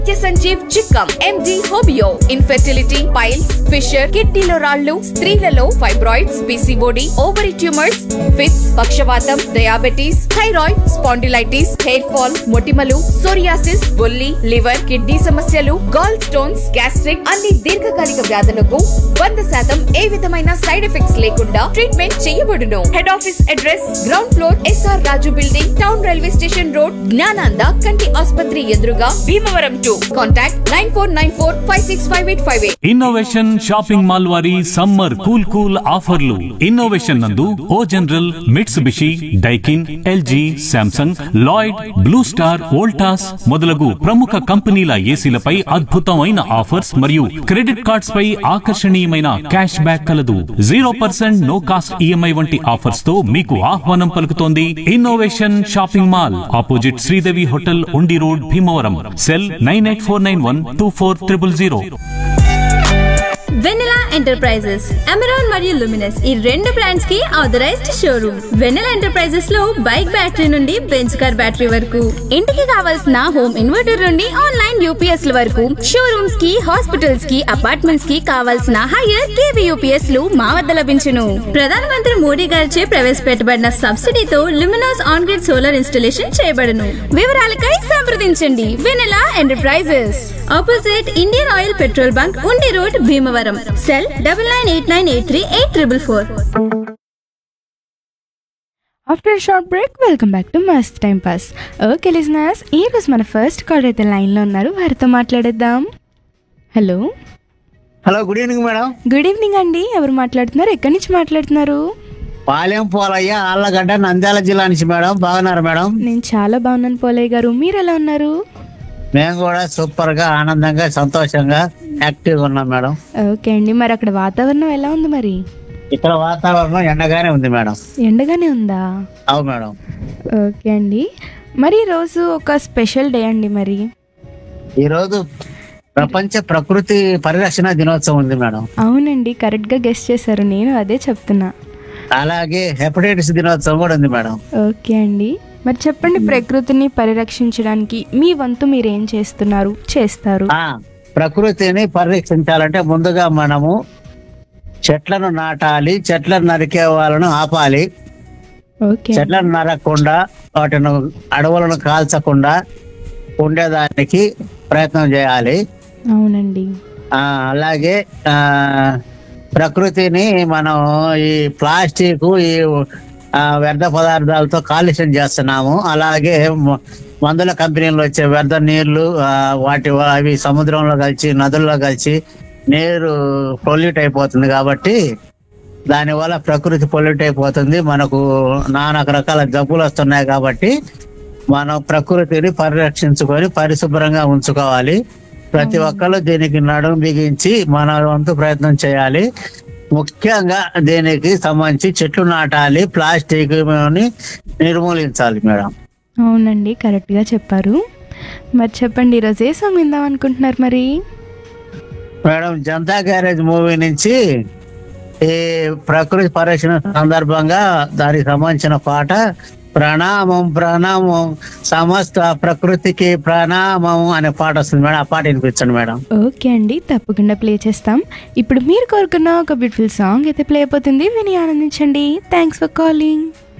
నిత్య Sanjeev Chikkam MD homeo infertility piles fissure కిడ్నీలో రాళ్లు స్త్రీలలో fibroids PCOD ovary tumours fits పక్షవాతం diabetes thyroid spondylitis hair fall మొటిమలు సోరియాసిస్ బొల్లి లివర్ కిడ్నీ సమస్యలు గాల్ స్టోన్స్ గ్యాస్ట్రిక్ అన్ని దీర్ఘకాలిక వ్యాధులకు వంద శాతం ఏ విధమైన సైడ్ ఎఫెక్ట్స్ లేకుండా ట్రీట్మెంట్ చేయబడును head office address ground floor SR Raju building town railway station road Gnananda కంటి ఆసుపత్రి ఎదురుగా Bhimavaram to contact nine four nine four five six five eight five eight innovation shopping mall వారి సమ్మర్ కూల్ కూల్ ఆఫర్లు innovation నందు O General Mitsubishi Daikin LG Samsung Lloyd Blue Star Voltas మొదలగు ప్రముఖ కంపెనీల ఏసీలపై అద్భుతమైన ఆఫర్స్ మరియు క్రెడిట్ కార్డ్స్ పై ఆకర్షణీయమైన క్యాష్ బ్యాక్ కలదు zero percent no cost EMI వంటి ఆఫర్స్ తో మీకు ఆహ్వానం పలుకుతోంది innovation shopping mall opposite Sridevi hotel Undi road Bhimavaram cell nine eight four nine one two four triple zero Venela enterprises Amaron మరియు లుమినస్ ఈ రెండు బ్రాండ్స్ కి ఆథరైజ్డ్ షోరూమ్ వెనెలా ఎంటర్ప్రైజెస్ లో బైక్ బ్యాటరీ నుండి బెంచ్ కార్ బ్యాటరీ వరకు ఇంటికి కావాల్సిన హోమ్ ఇన్వర్టర్ నుండి ఆన్లైన్ యూపీఎస్ ల వరకు షోరూమ్స్ కి హాస్పిటల్స్ కి అపార్ట్మెంట్స్ కి కావాల్సిన హైయర్ కేవీ యూపీఎస్ లు మా వద్ద లభించును ప్రధానమంత్రి మోడీ గారిచే ప్రవేశపెట్టబడిన సబ్సిడీతో Luminous on grid solar installation చేయబడును వివరాలకై సంప్రదించండి Venela enterprises opposite Indian Oil petrol bunk Undi road Bhimavaram cell double nine eight nine eight three eight triple four after short break welcome back to must time pass okay listeners ఈ రోజు మన first call అయితే లైన్లో ఉన్నారు వారితో మాట్లాడేద్దాం hello hello good evening madam good evening అండి ఎవరు మాట్లాడుతున్నారు ఎక్కడి నుంచి మాట్లాడుతున్నారు పాలెం పోలయ్య ఆళ్ళగడ్డ నంద్యాల జిల్లా నుంచి మేడం బాగున్నారు మేడం నేను చాలా బాగున్నాను పోలయ్య గారు మీరు ఎలా ఉన్నారు మేము కూడా సూపర్ గా ఆనందంగా సంతోషంగా యాక్టివ్ గా ఉన్నాం మేడం ఓకే అండి మరి అక్కడ వాతావరణం ఎలా ఉంది మరి ఇక్కడ వాతావరణం ఎండగానే ఉంది మేడం ఎండగానే ఉందా అవు మేడం ఓకే అండి మరి ఈరోజు ఒక స్పెషల్ డే అండి మరి ఈ రోజు ప్రపంచ ప్రకృతి పరిరక్షణ దినోత్సవం ఉంది మేడం అవునండి కరెక్ట్గా గెస్ట్ చేశారు నేను అదే చెప్తున్నా అలాగే హెపటైటిస్ దినోత్సవం కూడా ఉంది మేడం ఓకే అండి మరి చెప్పండి ప్రకృతిని పరిరక్షించడానికి మీ వంతు మీరు ఏం చేస్తున్నారు చేస్తారు ఆ ప్రకృతిని పరిరక్షించాలంటే ముందుగా మనము చెట్లను నాటాలి చెట్లను నరికే వాళ్ళను ఆపాలి ఓకే చెట్లను నరకకుండా వాటిని అడవులను కాల్చకుండా ఉండేదానికి ప్రయత్నం చేయాలి అవునండి ఆ అలాగే ఆ ప్రకృతిని మనం ఈ ప్లాస్టిక్ ఈ ఆ, వ్యర్థ పదార్థాలతో కాలుష్యం చేస్తున్నాము అలాగే మ- మందుల కంపెనీలు వచ్చే వ్యర్థ నీళ్లు ఆ, వాటి వ- అవి సముద్రంలో కలిసి నదుల్లో కలిసి నీరు పొల్యూట్ అయిపోతుంది కాబట్టి దానివల్ల ప్రకృతి పొల్యూట్ అయిపోతుంది మనకు నానా రకాల జబ్బులు వస్తున్నాయి కాబట్టి మనం ప్రకృతిని పరిరక్షించుకొని పరిశుభ్రంగా ఉంచుకోవాలి ప్రతి ఒక్కరు దీనికి నడుము బిగించి మన వంతు ప్రయత్నం చేయాలి ముఖ్యంగా దీనికి సంబంధించి చెట్లు నాటాలి ప్లాస్టిక్ ని నిర్మూలించాలి మేడం అవునండి కరెక్ట్గా చెప్పారు మరి చెప్పండి ఈరోజు ఏ సాంగ్ విందాం అనుకుంటున్నారు మరి మేడం జనతా గ్యారేజ్ మూవీ నుంచి ఈ ప్రకృతి పరిరక్షణ సందర్భంగా దానికి సంబంధించిన పాట ప్రణామం ప్రణామం సమస్త ప్రకృతికి ప్రణామం అనే పాట వస్తుంది మేడం ఆ పాట వినిపించండి మేడం ఓకే అండి తప్పకుండా ప్లే చేస్తాం ఇప్పుడు మీరు కోరుకున్న ఒక బ్యూటిఫుల్ సాంగ్ అయితే ప్లే అయిపోతుంది విని ఆనందించండి థ్యాంక్స్ ఫర్ కాలింగ్